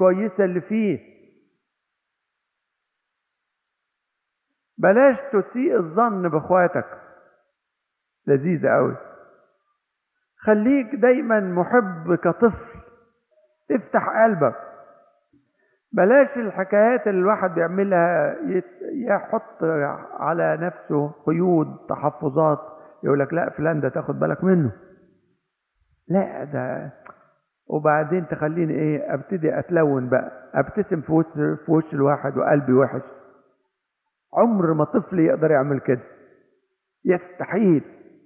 الكويسة اللي فيه بلاش تسيء الظن باخواتك لذيذة قوي خليك دايما محب كطفل افتح قلبك بلاش الحكايات اللي الواحد بيعملها يحط على نفسه قيود تحفظات يقول لك لا فلان ده تاخد بالك منه لا ده وبعدين تخليني ايه ابتدي اتلون بقى ابتسم في وش في وش الواحد وقلبي وحش عمر ما طفل يقدر يعمل كده يستحيل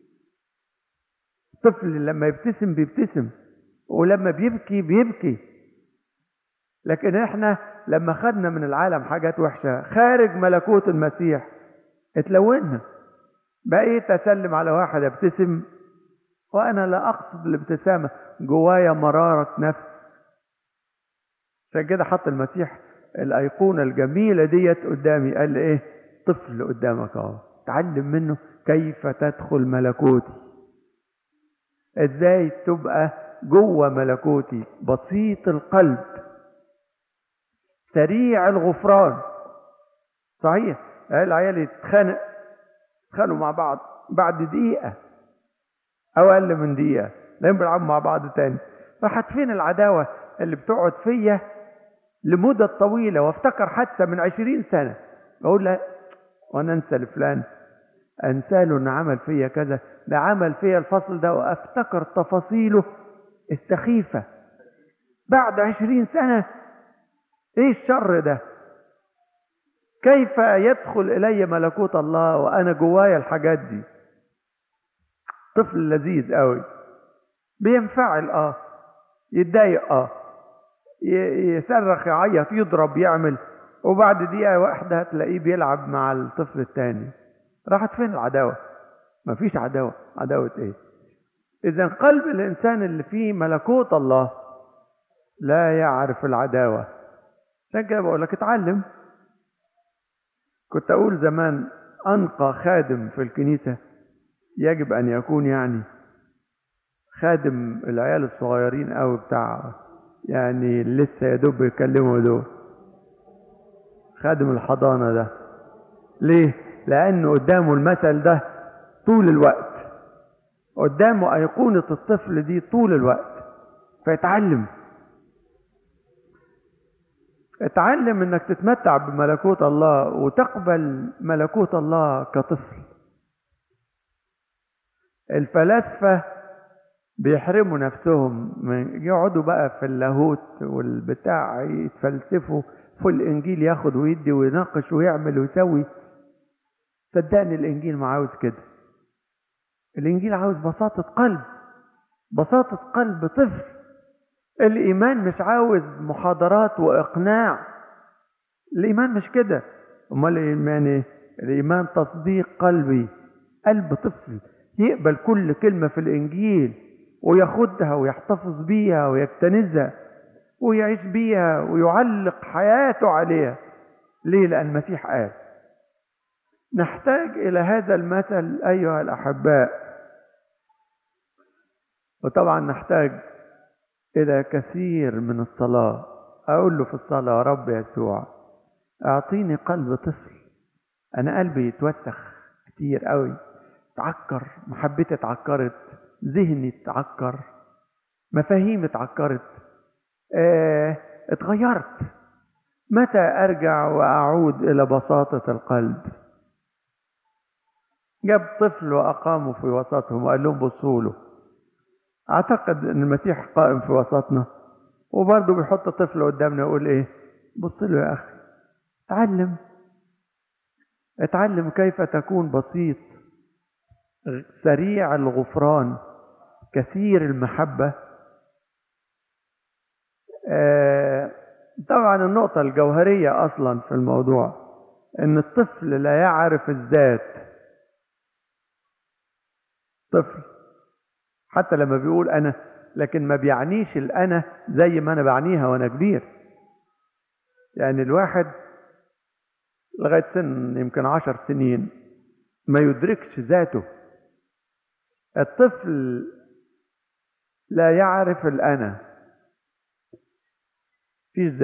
طفل لما يبتسم بيبتسم ولما بيبكي بيبكي لكن احنا لما خدنا من العالم حاجات وحشة خارج ملكوت المسيح اتلونا بقيت اسلم على واحد ابتسم وانا لا اقصد الابتسامة جوايا مرارة نفس عشان كده حط المسيح الايقونة الجميلة ديت قدامي قال لي ايه طفل قدامك اهو تعلم منه كيف تدخل ملكوتي ازاي تبقى جوه ملكوتي بسيط القلب سريع الغفران صحيح العيال يتخانق يتخانقوا مع بعض بعد دقيقة أو أقل من دقيقة لين بيلعبوا مع بعض تاني راحت فين العداوة اللي بتقعد فيا لمدة طويلة وافتكر حادثة من عشرين سنة أقول لا وأنا أنسى لفلان أنسى له إن عمل فيا كذا ده عمل فيا الفصل ده وأفتكر تفاصيله السخيفة بعد عشرين سنة ايه الشر ده كيف يدخل الي ملكوت الله وانا جوايا الحاجات دي طفل لذيذ قوي بينفعل اه يتضايق اه يصرخ يعيط يضرب يعمل وبعد دقيقة واحدة هتلاقيه بيلعب مع الطفل التاني راحت فين العداوة مفيش عداوة عداوة ايه اذا قلب الانسان اللي فيه ملكوت الله لا يعرف العداوه عشان كده بقول لك اتعلم كنت اقول زمان انقى خادم في الكنيسه يجب ان يكون يعني خادم العيال الصغيرين قوي بتاع يعني لسه يا دوب بيكلموا دول خادم الحضانه ده ليه لانه قدامه المثل ده طول الوقت قدامه ايقونه الطفل دي طول الوقت فيتعلم اتعلم انك تتمتع بملكوت الله وتقبل ملكوت الله كطفل الفلاسفة بيحرموا نفسهم من يقعدوا بقى في اللاهوت والبتاع يتفلسفوا في الانجيل ياخد ويدي ويناقش ويعمل ويسوي صدقني الانجيل ما عاوز كده الانجيل عاوز بساطة قلب بساطة قلب طفل الإيمان مش عاوز محاضرات وإقناع الإيمان مش كده أمال الإيمان إيه؟ الإيمان تصديق قلبي قلب طفل يقبل كل كلمة في الإنجيل وياخدها ويحتفظ بيها ويكتنزها ويعيش بيها ويعلق حياته عليها ليه لأن المسيح قال نحتاج إلى هذا المثل أيها الأحباء وطبعا نحتاج إلى كثير من الصلاة أقول له في الصلاة يا رب يسوع أعطيني قلب طفل أنا قلبي يتوسخ كتير قوي اتعكر محبتي اتعكرت ذهني اتعكر مفاهيمي اتعكرت اه اتغيرت متى أرجع وأعود إلى بساطة القلب جاب طفل وأقامه في وسطهم وقال لهم بصوا له اعتقد ان المسيح قائم في وسطنا وبرضه بيحط طفل قدامنا يقول ايه بص له يا اخي اتعلم اتعلم كيف تكون بسيط سريع الغفران كثير المحبة آه طبعا النقطة الجوهرية أصلا في الموضوع إن الطفل لا يعرف الذات طفل حتى لما بيقول انا لكن ما بيعنيش الانا زي ما انا بعنيها وانا كبير يعني الواحد لغايه سن يمكن عشر سنين ما يدركش ذاته الطفل لا يعرف الانا فيش